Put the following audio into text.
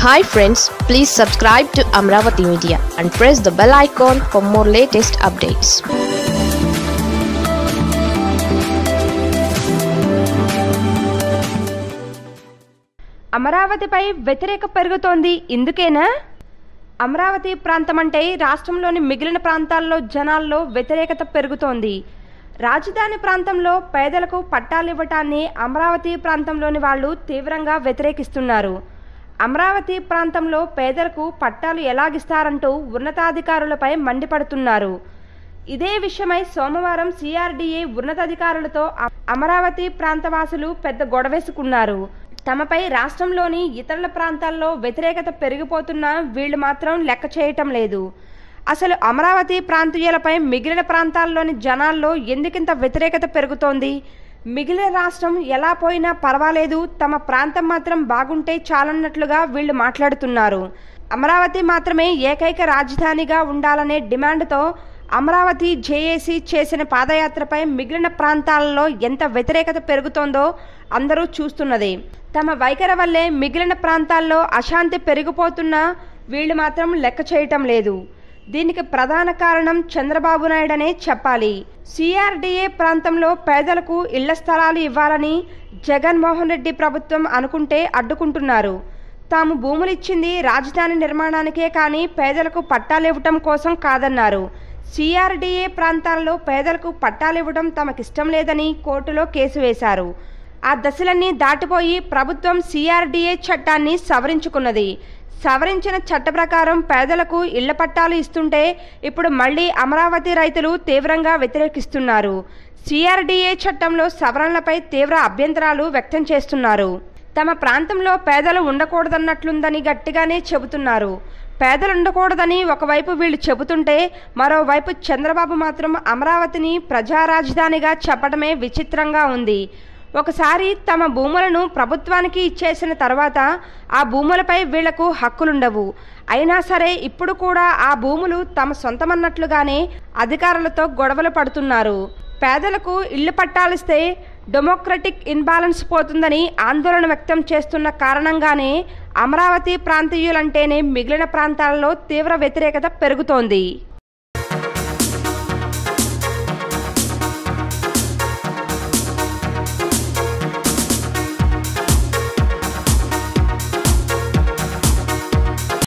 hi friends please subscribe to Amaravati media and press the bell icon for more latest updates అమరావతిపై వ్యతిరేక పెరుగుతోంది ఇందుకేనా అమరావతి ప్రాంతం అంటే రాష్ట్రంలోని మిగిలిన ప్రాంతాల్లో జనాల్లో వ్యతిరేకత పెరుగుతోంది రాజధాని ప్రాంతంలో పేదలకు పట్టాలివ్వటాన్ని అమరావతి ప్రాంతంలోని వాళ్ళు తీవ్రంగా వ్యతిరేకిస్తున్నారు అమరావతి ప్రాంతంలో పేదలకు పట్టాలు ఎలాగిస్తారంటూ ఉన్నతాధికారులపై మండిపడుతున్నారు ఇదే విషయమై సోమవారం సిఆర్డీఏ ఉన్నతాధికారులతో అ- అమరావతి ప్రాంతవాసులు పెద్ద గొడవేసుకున్నారు తమపై రాష్ట్రంలోని ఇతరుల ప్రాంతాల్లో వ్యతిరేకత పెరిగిపోతున్నా వీళ్ళు మాత్రం లెక్క చేయటం లేదు అసలు అమరావతి ప్రాంతీయులపై మిగిలిన ప్రాంతాల్లోని జనాల్లో ఎందుకింత వ్యతిరేకత పెరుగుతోంది మిగిలిన రాష్ట్రం ఎలా పోయినా పర్వాలేదు తమ ప్రాంతం మాత్రం బాగుంటే చాలన్నట్లుగా వీళ్ళు మాట్లాడుతున్నారు అమరావతి మాత్రమే ఏకైక రాజధానిగా ఉండాలనే డిమాండ్తో అమరావతి జేఏసీ చేసిన పాదయాత్రపై మిగిలిన ప్రాంతాలలో ఎంత వ్యతిరేకత పెరుగుతోందో అందరూ చూస్తున్నదే తమ వైఖరి వల్లే మిగిలిన ప్రాంతాల్లో అశాంతి పెరిగిపోతున్నా వీళ్ళు మాత్రం లెక్క చేయటం లేదు దీనికి ప్రధాన కారణం చంద్రబాబు నాయుడనే చెప్పాలి సిఆర్డీఏ ప్రాంతంలో పేదలకు ఇళ్ల స్థలాలు ఇవ్వాలని జగన్మోహన్ రెడ్డి ప్రభుత్వం అనుకుంటే అడ్డుకుంటున్నారు తాము భూములు ఇచ్చింది రాజధాని నిర్మాణానికే కానీ పేదలకు పట్టాలివ్వటం కోసం కాదన్నారు సిఆర్డీఏ ప్రాంతాల్లో పేదలకు పట్టాలివ్వడం తమకిష్టం లేదని కోర్టులో కేసు వేశారు ఆ దశలన్నీ దాటిపోయి ప్రభుత్వం సిఆర్డీఏ చట్టాన్ని సవరించుకున్నది సవరించిన చట్ట ప్రకారం పేదలకు ఇళ్ల పట్టాలు ఇస్తుంటే ఇప్పుడు మళ్ళీ అమరావతి రైతులు తీవ్రంగా వ్యతిరేకిస్తున్నారు సిఆర్డీఏ చట్టంలో సవరణలపై తీవ్ర అభ్యంతరాలు వ్యక్తం చేస్తున్నారు తమ ప్రాంతంలో పేదలు ఉండకూడదన్నట్లుందని గట్టిగానే చెబుతున్నారు పేదలు ఉండకూడదని ఒకవైపు వీళ్ళు చెబుతుంటే మరోవైపు చంద్రబాబు మాత్రం అమరావతిని ప్రజా రాజధానిగా చెప్పడమే విచిత్రంగా ఉంది ఒకసారి తమ భూములను ప్రభుత్వానికి ఇచ్చేసిన తర్వాత ఆ భూములపై వీళ్లకు హక్కులుండవు అయినా సరే ఇప్పుడు కూడా ఆ భూములు తమ సొంతమన్నట్లుగానే అధికారులతో గొడవలు పడుతున్నారు పేదలకు ఇల్లు పట్టాలిస్తే డెమోక్రటిక్ ఇన్బాలెన్స్ పోతుందని ఆందోళన వ్యక్తం చేస్తున్న కారణంగానే అమరావతి ప్రాంతీయులంటేనే మిగిలిన ప్రాంతాలలో తీవ్ర వ్యతిరేకత పెరుగుతోంది